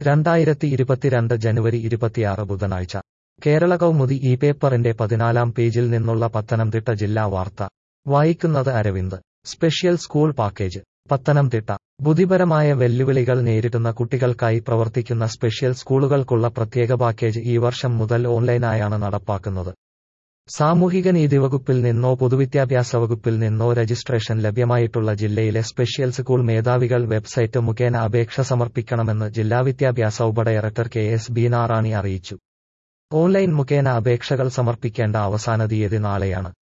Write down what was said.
രണ്ടായിരത്തി ഇരുപത്തിരണ്ട് ജനുവരി ഇരുപത്തിയാറ് ബുധനാഴ്ച കേരള കൗമുദി ഈ പേപ്പറിന്റെ പതിനാലാം പേജിൽ നിന്നുള്ള പത്തനംതിട്ട ജില്ലാ വാർത്ത വായിക്കുന്നത് Aravind special school package Pathanamthitta ബുദ്ധിപരമായ വെല്ലുവിളികൾ നേരിടുന്ന കുട്ടികൾക്കായി പ്രവർത്തിക്കുന്ന സ്പെഷ്യൽ സ്കൂളുകൾക്കുള്ള പ്രത്യേക പാക്കേജ് ഈ വർഷം മുതൽ ഓൺലൈനായാണ് നടപ്പാക്കുന്നത് സാമൂഹികനീതി വകുപ്പിൽ നിന്നോ പൊതുവിദ്യാഭ്യാസ വകുപ്പിൽ നിന്നോ രജിസ്ട്രേഷൻ ലഭ്യമായിട്ടുള്ള ജില്ലയിലെ സ്പെഷ്യൽ സ്കൂൾ മേധാവികൾ വെബ്സൈറ്റ് മുഖേന അപേക്ഷ സമർപ്പിക്കണമെന്ന് ജില്ലാ വിദ്യാഭ്യാസ ഉപഡയറക്ടർ കെ എസ് ബീനാറാണി അറിയിച്ചു ഓൺലൈൻ മുഖേന അപേക്ഷകൾ സമർപ്പിക്കേണ്ട അവസാന തീയതി നാളെയാണ്